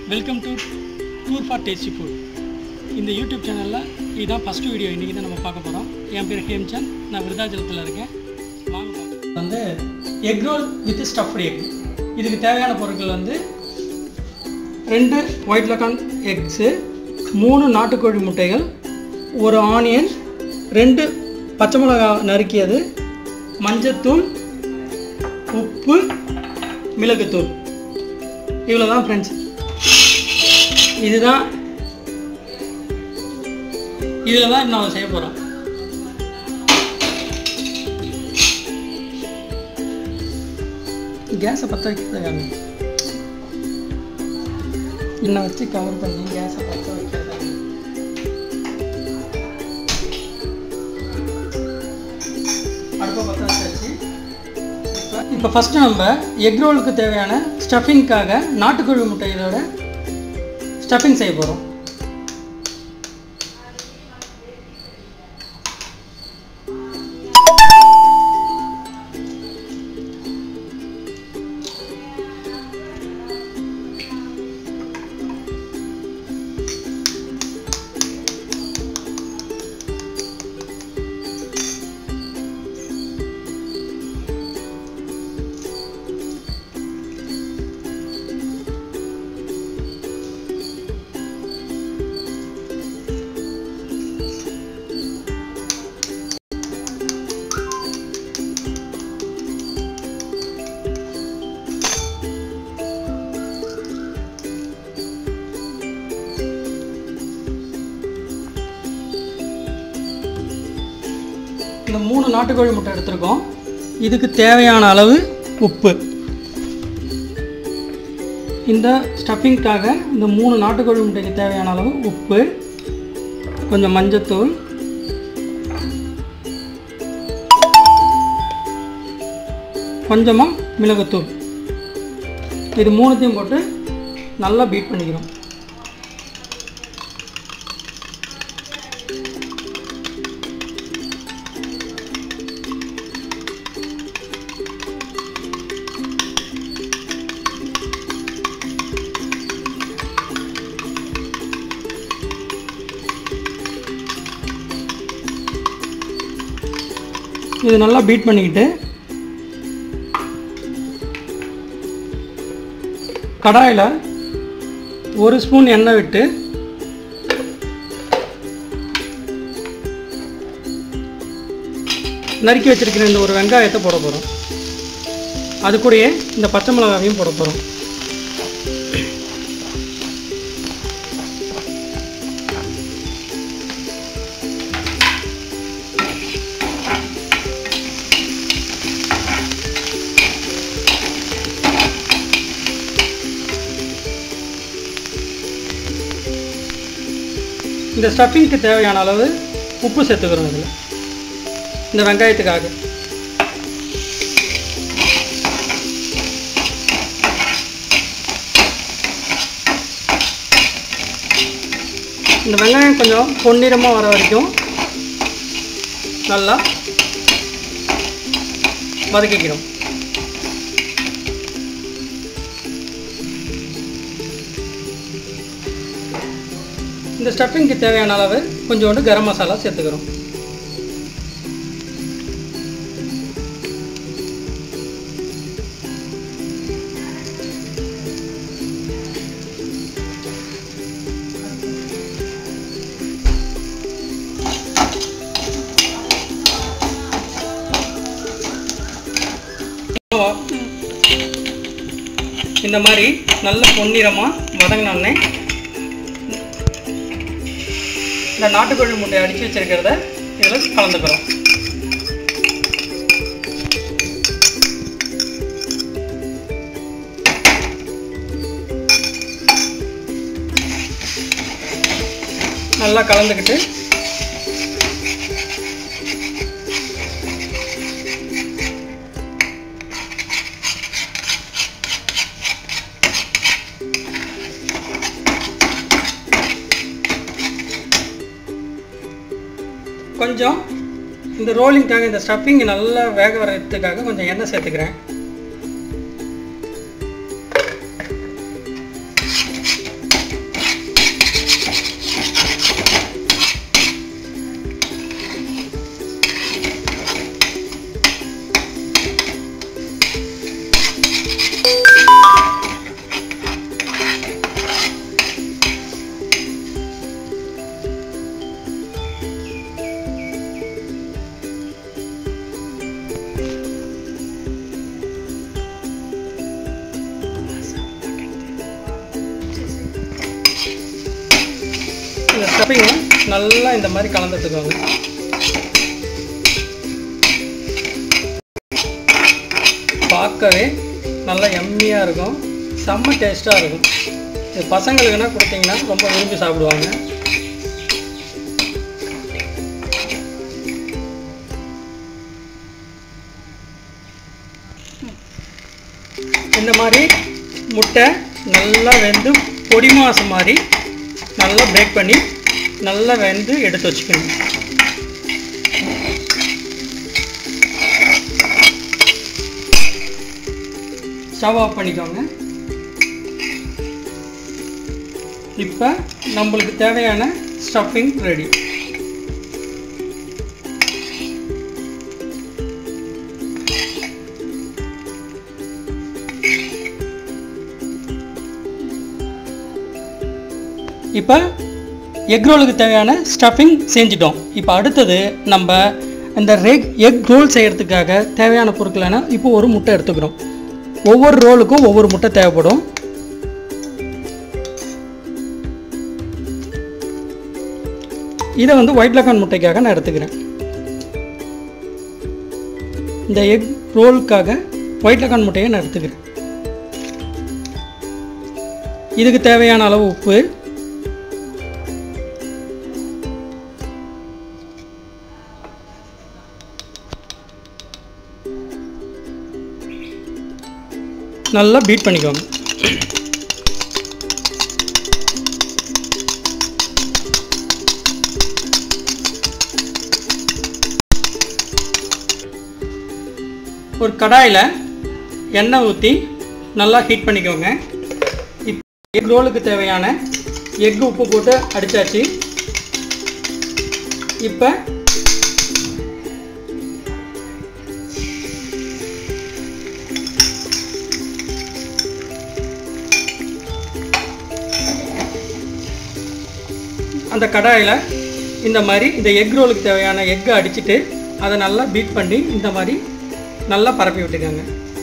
Welcome to tour for tasty food இந்த YouTube சேனலில் இதுதான் ஃபஸ்ட்டு வீடியோ இன்றைக்கி தான் நம்ம பார்க்க போகிறோம் என் பேர் ஹேம்சந்த் நான் விருதாச்சலத்தில் இருக்கேன் வாங்க பார்க்கலாம். வந்து egg roll with stuffed egg இதுக்கு தேவையான பொருட்கள் வந்து ரெண்டு ஒயிட் லக்கான் எக்ஸு மூணு நாட்டுக்கோழி முட்டைகள் ஒரு ஆனியன் ரெண்டு பச்சை மிளகா நறுக்கியது மஞ்சத்தூள் உப்பு மிளகுத்தூள் இவ்வளோ தான் ஃப்ரெண்ட்ஸ் இதுதான் இதில் தான் நம்ம செய்ய போகிறோம் கேஸை பற்ற வைக்கிறதாங்க இன்னும் வச்சு கவர் பண்ணி கேஸை பற்ற வைக்கிறதாங்க அடுப்பை பற்ற வச்சாச்சு இப்போ ஃபஸ்ட்டு நம்ம எக் ரோலுக்கு தேவையான ஸ்டஃபிங்க்காக நாட்டுக்கோழி முட்டைகளோட ஸ்டஃபிங் செய்ய போகிறோம் இந்த மூணு நாட்டுக்கோழி முட்டை எடுத்திருக்கோம் இதுக்கு தேவையான அளவு உப்பு இந்த ஸ்டஃபிங்க்காக இந்த மூணு நாட்டுக்கோழி முட்டைக்கு தேவையான அளவு உப்பு கொஞ்சம் மஞ்சத்தூள் கொஞ்சமாக மிளகுத்தூள் இது மூணுத்தையும் போட்டு நல்லா பீட் பண்ணிக்கிறோம் இது நல்லா பீட் பண்ணிக்கிட்டு கடாயில் ஒரு ஸ்பூன் எண்ணெய் விட்டு நறுக்கி வச்சிருக்கிற இந்த ஒரு வெங்காயத்தை போட போகிறோம் அது கூடயே இந்த பச்சை மிளகாவையும் போட போகிறோம் இந்த ஸ்டஃபிங்க்கு தேவையான அளவு உப்பு சேர்த்துக்கிறோம் இதில் இந்த வெங்காயத்துக்காக இந்த வெங்காயம் கொஞ்சம் பொன்னிறமாக வர வரைக்கும் நல்லா வதக்கிக்கிறோம் இந்த ஸ்டஃபிங்க்கு தேவையான அளவு கொஞ்சோண்டு கரம் மசாலா சேர்த்துக்கிறோம் இந்த மாதிரி நல்ல பொன்னிறமாக வதங்கினோடனே இந்த நாட்டுக்கோழி முட்டையை அடித்து வச்சிருக்கிறத இதில் கலந்துக்கிறோம் நல்லா கலந்துக்கிட்டு கொஞ்சம் இந்த ரோலிங்காக இந்த ஸ்டஃபிங் நல்லா வேக வர்றதுக்காக கொஞ்சம் எண்ணெய் சேர்த்துக்கிறேன் ஸ்டஃபிங்கை நல்லா இந்த மாதிரி கலந்துட்டுக்கோங்க பார்க்கவே நல்லா எம்மியாக இருக்கும் செம்ம டேஸ்ட்டாக இருக்கும் இது பசங்களுக்குன்னா கொடுத்தீங்கன்னா ரொம்ப விரும்பி சாப்பிடுவாங்க இந்த மாதிரி முட்டை நல்லா வெந்து பொடி மாசம் மாதிரி நல்லா பேக் பண்ணி நல்லா வெந்து எடுத்து வச்சுக்கணும் ஸ்டவ் ஆஃப் பண்ணிக்கோங்க இப்போ நம்மளுக்கு தேவையான ஸ்டஃபிங் ரெடி இப்போ எக் ரோலுக்கு தேவையான ஸ்டஃபிங் செஞ்சிட்டோம் இப்போ அடுத்தது நம்ம இந்த ரெக் எக் ரோல் செய்கிறதுக்காக தேவையான பொருட்களான இப்போ ஒரு முட்டை எடுத்துக்கிறோம் ஒவ்வொரு ரோலுக்கும் ஒவ்வொரு முட்டை தேவைப்படும் இதை வந்து ஒயிட் லக்கான் முட்டைக்காக நான் எடுத்துக்கிறேன் இந்த எக் ரோலுக்காக ஒயிட் லக்கான் முட்டையை நான் எடுத்துக்கிறேன் இதுக்கு தேவையான அளவு உப்பு நல்லா பீட் பண்ணிக்கோங்க ஒரு கடாயில் எண்ணெய் ஊற்றி நல்லா ஹீட் பண்ணிக்கோங்க இப்போ எக் ரோலுக்கு தேவையான எக் உப்பு போட்டு அடித்தாச்சு இப்போ அந்த கடாயில் இந்த மாதிரி இந்த எக் ரோலுக்கு தேவையான எக்கை அடிச்சுட்டு அதை நல்லா பீட் பண்ணி இந்த மாதிரி நல்லா பரப்பி விட்டுக்கோங்க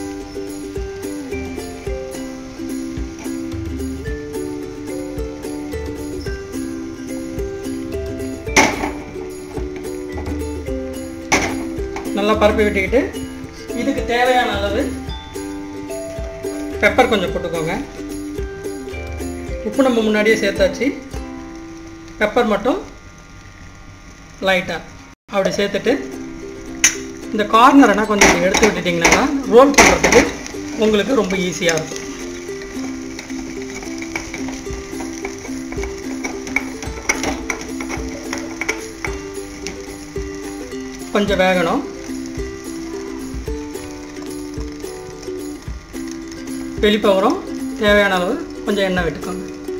நல்லா பரப்பி விட்டுக்கிட்டு இதுக்கு தேவையான அளவு பெப்பர் கொஞ்சம் போட்டுக்கோங்க உப்பு நம்ம முன்னாடியே சேர்த்தாச்சு பெப்பர் மட்டும் லைட்டாக அப்படி சேர்த்துட்டு இந்த கார்னரைனா கொஞ்சம் இப்படி எடுத்து விட்டுட்டிங்கன்னா ரோல் பண்ணுறதுக்கு உங்களுக்கு ரொம்ப ஈஸியாக இருக்கும் கொஞ்சம் வேகணும் வெளிப்ப வரும் தேவையான அளவு கொஞ்சம் எண்ணெய் விட்டுக்கோங்க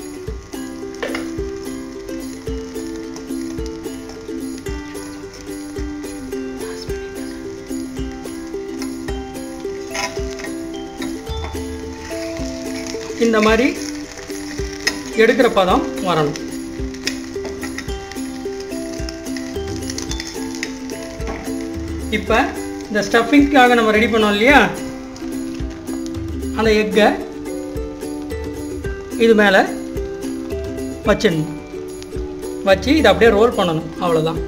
இந்த மாதிரி எடுக்கிற பதம் வரணும் இப்போ இந்த ஸ்டஃபிங்க்காக நம்ம ரெடி பண்ணோம் இல்லையா அந்த எக்கை இது மேலே வச்சிடணும் வச்சு இதை அப்படியே ரோல் பண்ணணும் அவ்வளோதான்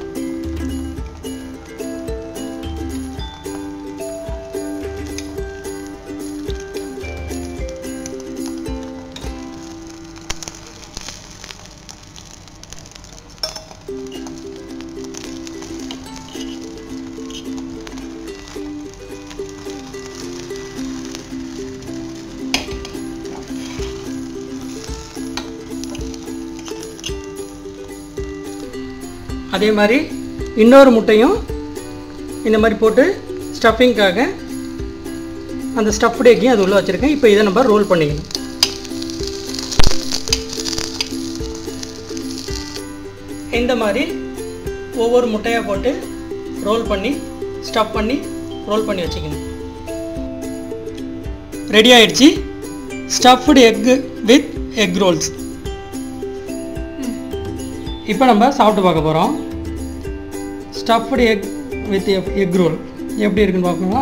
அதே மாதிரி இன்னொரு முட்டையும் இந்த மாதிரி போட்டு ஸ்டஃபிங்க்காக அந்த ஸ்டஃப்டு எக்கையும் அது உள்ளே வச்சுருக்கேன் இப்போ இதை நம்ம ரோல் பண்ணிக்கணும் இந்த மாதிரி ஒவ்வொரு முட்டையாக போட்டு ரோல் பண்ணி ஸ்டஃப் பண்ணி ரோல் பண்ணி வச்சுக்கணும் ரெடி ஆயிடுச்சு stuffed egg with egg rolls இப்போ நம்ம சாப்பிட்டு பார்க்க போகிறோம் stuffed egg with egg roll எப்படி இருக்குன்னு பார்க்கணுங்களா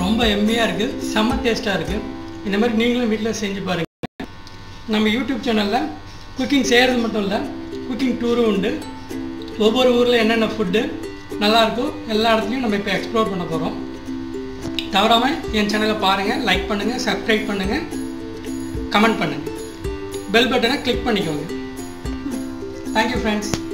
ரொம்ப எம்மியாக இருக்குது செம்ம டேஸ்ட்டாக இருக்குது இந்த மாதிரி நீங்களும் வீட்டில் செஞ்சு பாருங்கள் நம்ம யூடியூப் சேனலில் குக்கிங் செய்கிறது மட்டும் இல்லை குக்கிங் டூரும் உண்டு ஒவ்வொரு ஊரில் என்னென்ன ஃபுட்டு நல்லாயிருக்கோ எல்லா இடத்துலையும் நம்ம இப்போ எக்ஸ்ப்ளோர் பண்ண போகிறோம் தவறாமல் என் சேனலை பாருங்கள் லைக் பண்ணுங்கள் சப்ஸ்கிரைப் பண்ணுங்கள் கமெண்ட் பண்ணுங்கள் பெல் பட்டனை கிளிக் பண்ணிக்கோங்க தேங்க்யூ ஃப்ரெண்ட்ஸ்